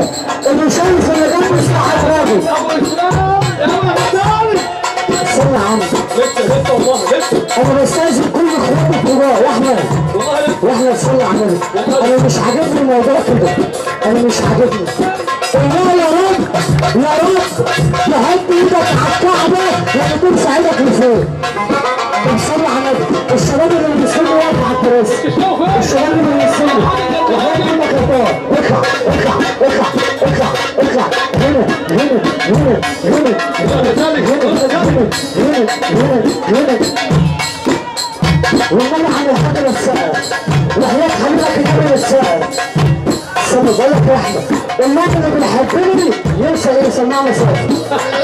اللي شايف اللي جنبه يفتح راجل ابو اسلام يا ابو اسلام استنى يا عم لسه لسه والله لسه انا بستاذن كل اخواتي الكبار يا احمد والله لسه واحنا صلي على النبي انا مش عاجبني الموضوع كده انا مش عاجبني والله يا رب يا رب تحط ايدك على الكعبه لما ترفع ايدك لفوق صلي على النبي الشباب اللي بيصلوا واقف على الكراسي شوف الشباب اللي بيصلوا وحاجه عندك غلطان اطلع اطلع اطلع اطلع اطلع هنا هنا هنا هنا هنا هنا هنا هنا هنا والنبي عن الحجر السائل وحياة حبيبك النبي السائل استنى بقول لك يا احمد والله اللي بيحبني ينسى ايه يسمعنا صوت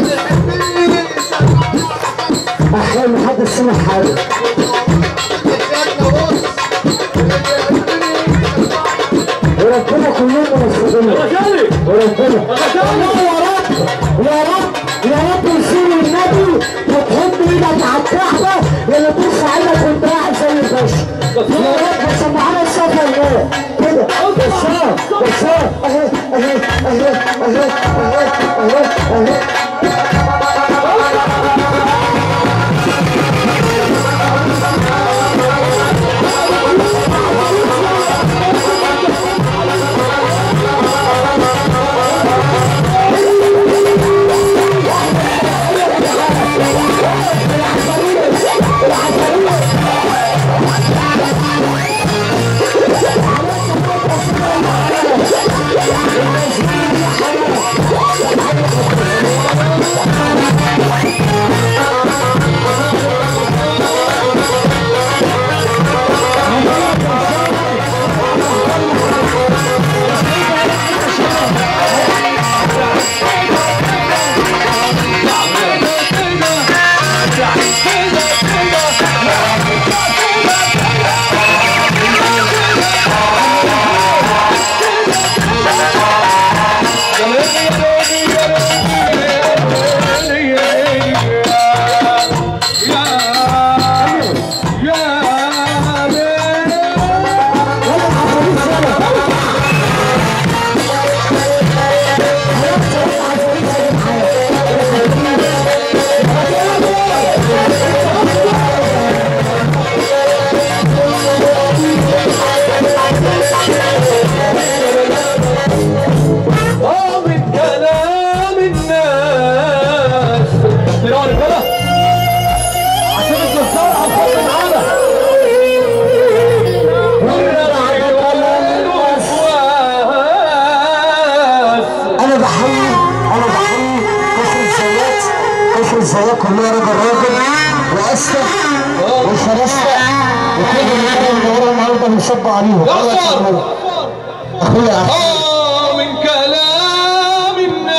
احلى من حد سمع حاجه وربنا كلهم منفذين رجالي وربنا والله يا رب يا رب يا رب يصير النبي وتحط ايدك على الكعبه لما ترفع ايدك وانت قاعد زي الباشا يا رب سمعنا الصوت والله كده بصار بصار اهي اهي اهي اهي اهي اهي اهي اه من كلام الناس يا رجاله عشان الجزار على الخط معانا انا بحيي انا بحيي كفر الزيات كفر الزيات كلها رضا الراجل واسف وفرسة وكل اللي كانوا بيدوروا النهارده بنصب عليهم الله يكرمهم. اخويا أحمد. اه من كلام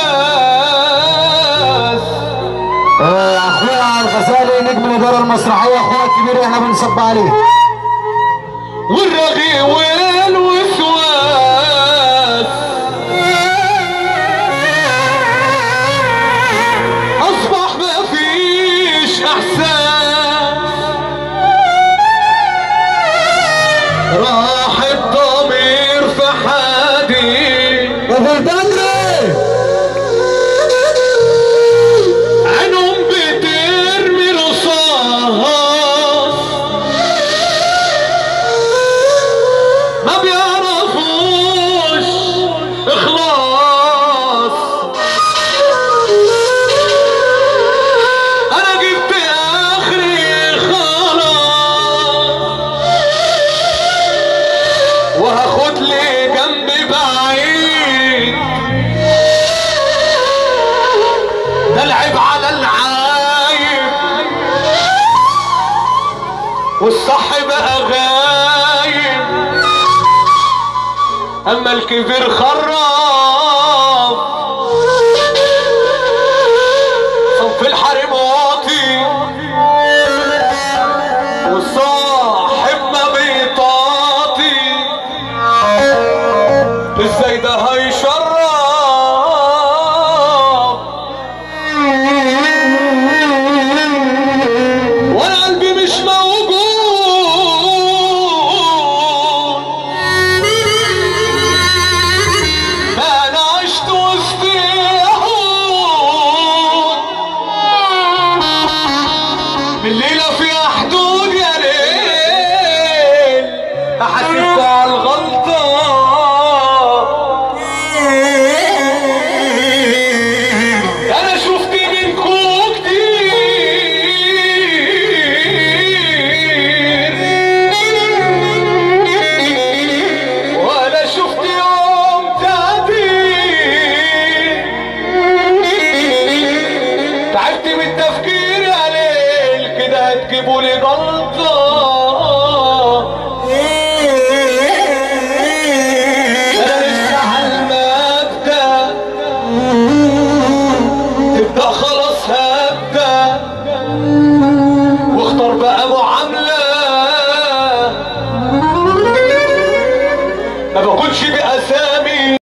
الناس آه، اخويا الغزالي نجم الاداره المسرحيه اخويا الكبير احنا بنصب عليه والرغي والوسواس اصبح ما فيش احساس راح الضمير في حدي يا بدري عينهم بترمي رصاص ما بيعرفوش اخلاص انا جبت اخري خلاص وهاخد لي جنب بعيد ده العيب على العايب والصح بقى غايب اما الكبير خراب صنف الحريم واطي والصاحب ما بيطاطي ازاي ده هيشرب